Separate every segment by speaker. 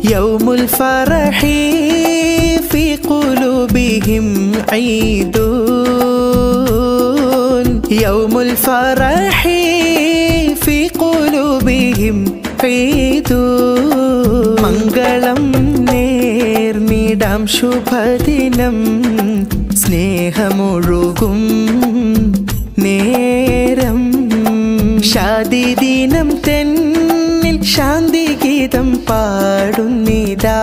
Speaker 1: يوم الفرح في قلوبهم عيد يوم الفرح في قلوبهم عيد മംഗളം നേർന്നിടാം ശുഭദിനം സ്നേഹമൊഴുകും നേരം ശാദിദിനം തെന്നിൽ ശാന്തിഗീതം പാടുന്നിതാ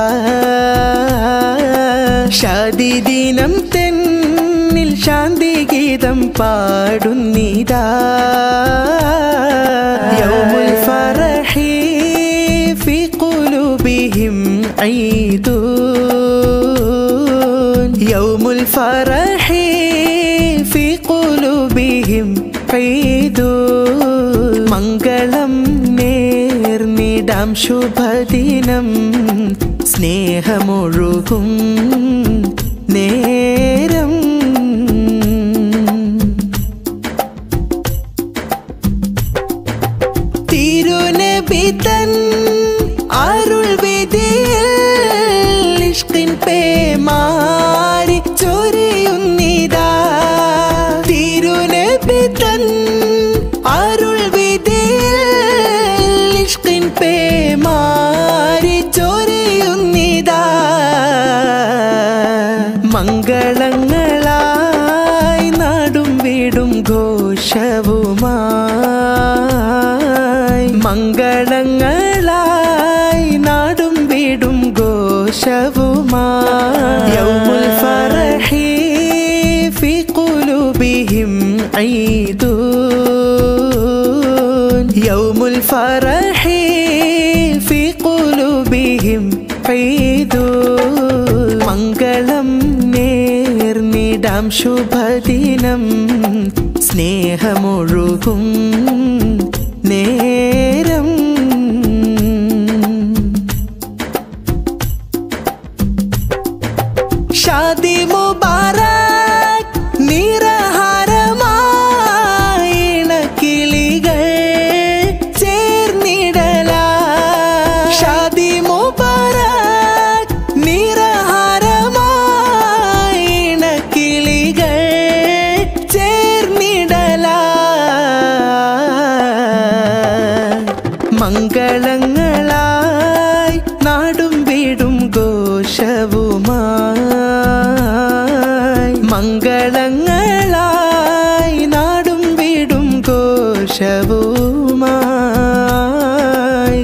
Speaker 1: ശാദിദിനം തെന്നിൽ ശാന്തിഗീതം പാടുന്നിതാ യൗമുൽ ഫറഹി في قلوبهم عيد يوم الفرح في قلوبهم عيد മംഗളം നേർന്നിടാം ശുഭദിനം സ്നേഹമൊഴുകും നേരം തിരുനബിതൻ അരുൾ വിധിയിൽ ഇഷ്കിൻ പേമാരി ചൊരിയുന്നിതാ തിരുനബിതൻ അരുൾ വിധിയിൽ ഇഷ്കിൻ പേമാരി ചൊരിയുന്നിതാ മംഗളങ്ങളായി നാടും വീടും ഘോഷവുമായി മംഗളങ്ങളായി നാടും വീടും ഘോഷവുമായി യൗമുൽ ഫറഹി ഫി ഖുലൂബിഹിം ഈദൂൻ യൗമുൽ ഫറഹി ഫി ഖുലൂബിഹിം ഈദൂൻ മംഗളം നേർന്നിടാം ശുഭദിനം സ്നേഹമൊഴുകും നേരം ഷാദി മുബാരക് നിറഹാരമായിണ കിളികൾ ചേർന്നിടല ഷാദി മുബാരക് നിറഹാരമായിണ കിളികൾ ചേർന്നിടല മംഗളങ്ങളായി നാടും വീടും ഘോഷവുമായി മംഗളങ്ങളായി നാടും വീടും ഘോഷവുമായി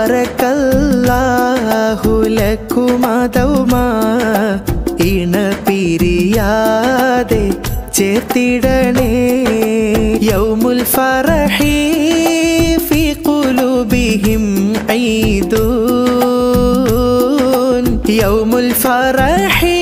Speaker 1: ബാരക്കല്ലാഹുലക്കുമതൗമാ ഇണ പിരിയാതെ ചേർത്തിടണേ യൗമുൽ ഫറഹി في قلوبهم عيد يوم الفرح